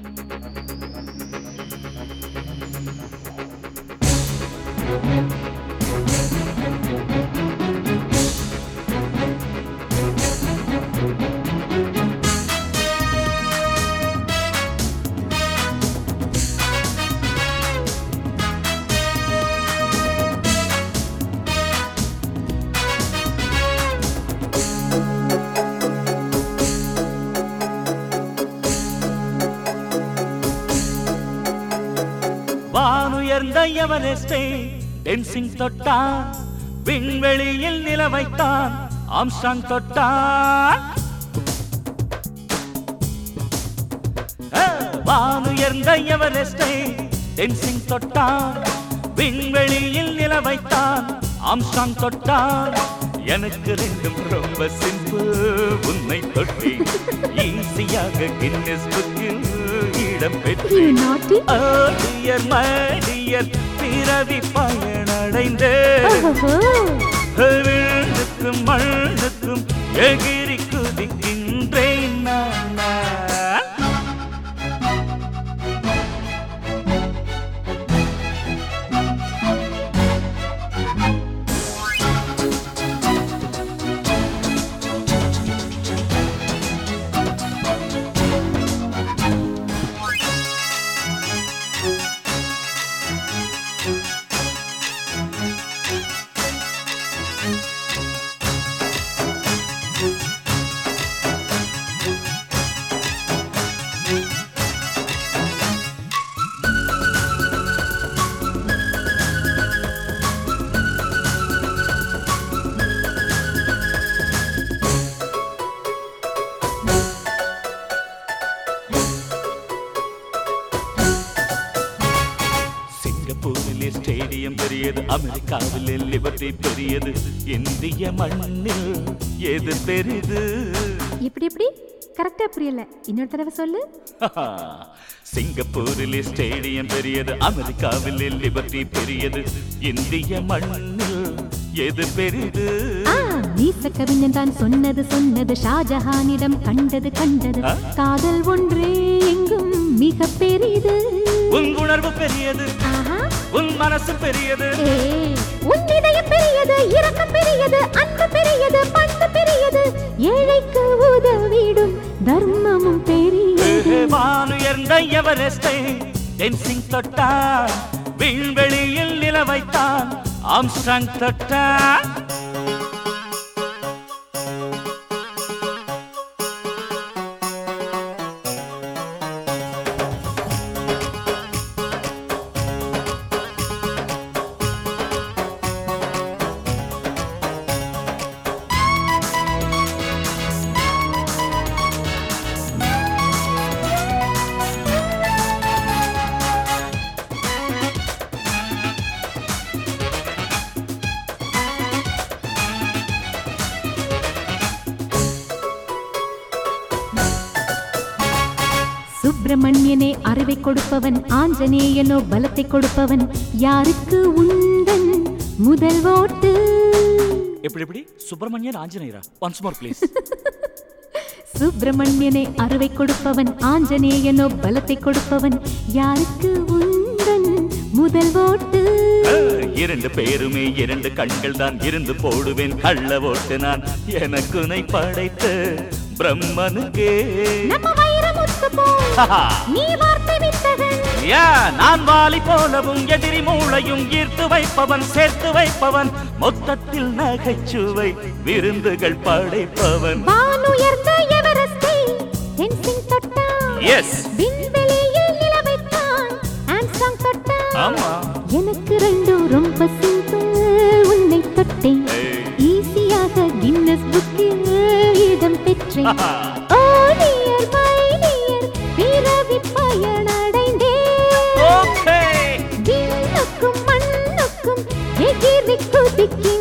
வானுயர்ந்த எவரெஸ்டை டென்சிங் தொட்டான் விண்வெளியில் நிலவைத்தான் ஆம்ஸ்டாங் தொட்டான் ஆ, வானுயர்ந்த எவரெஸ்டை டென்சிங் தொட்டான் விண்வெளியில் நிலவைத்தான் ஆம்ஸ்டாங் தொட்டான் எனக்கு ரெண்டும் ரொம்ப சிம்பிள் உன்னை தொட்டி ஈஸியாக கின்னஸ் புக்கில் இடம் பெற்று You naughty. டியர் மடியர் பிறவி பயனடைந்தே ஓஹோ விழுந்துக்கும் மண்ணுக்கும் எகிரி குதிக்கின்றேன் நான் நான். சிங்கப்பூரிலே ஸ்டேடியம் பெரியது அமெரிக்காவிலே லிபர்டி பெரியது இந்திய மண்ணில் எது பெரிது எப்படி எப்படி கரெக்டா புரியல இன்னொரு தடவை சொல்லு சிங்கப்பூரிலே ஸ்டேடியம் பெரியது அமெரிக்காவிலே லிபர்டி பெரியது இந்திய மண்ணில் எது பெரிது ஆ மீச கவிஞன் தான் சொன்னது சொன்னது ஷாஜஹானிடம் கண்டது கண்டது ஆ? காதல் ஒன்றே எங்கும் மிக பெரிது உன் உணர்வு பெரியது ஆஹா உன் மனசு பெரியது ஏய், உன் இதயம் பெரியது இரக்கம் பெரியது அன்பு பெரியது பண்பு பெரியது ஏழைக்கு உதவிடும் தர்மமும் பெரியது வானுயர்ந்த எவரெஸ்டை டென்சிங் தொட்டான் விண்வெளியில் நிலவைத்தான் ஆம்ஸ்டாங் தொட்டான் சுப்பிரமணியனே அறிவை கொடுப்பவன் ஆஞ்சநேயனோ பலத்தை கொடுப்பவன் யாருக்கு உந்தன் முதல் ஓட்டு எப்படி எப்படி சுப்பிரமணியன் ஆஞ்சநேயரா ஒன்ஸ் மோர் ப்ளீஸ் சுப்பிரமணியனே அறிவை கொடுப்பவன் ஆஞ்சநேயனோ பலத்தை கொடுப்பவன் யாருக்கு உந்தன் முதல் ஓட்டு இரண்டு பேருமே இரண்டு கண்கள் தான் இருந்து போடுவேன் கள்ள ஓட்டு நான் எனக்குனை படைத்த பிரம்மனுக்கே நம்ம வைரமுத்து போல் நீ வார்த்தை வித்தகன் யா, நான் வாலி போலவும் எதிரி மூளையும் ஈர்த்து வைப்பவன் சேர்த்து வைப்பவன் மொத்தத்தில் நகைச்சுவை விருந்துகள் படைப்பவன் வானுயர்ந்த எவரெஸ்டை டென்சிங் தொட்டான் எஸ் விண்வெளியில் நிலவைத்தான் ஆம்ஸ்டாங் தொட்டான் ஆமா எனக்கு ரெண்டும் ரொம்ப சிம்பிள் உன்னை தொட்டேன் ஏய். ஈஸியாக கின்னஸ் புக்கில் இடம் பெற்றேன் ஓ டியர் மை டியர் பிறவி பயனடைந்தேன் ஓகே விண்ணுக்கும் மண்ணுக்கும் எகிரி குதிக்கின்றேன்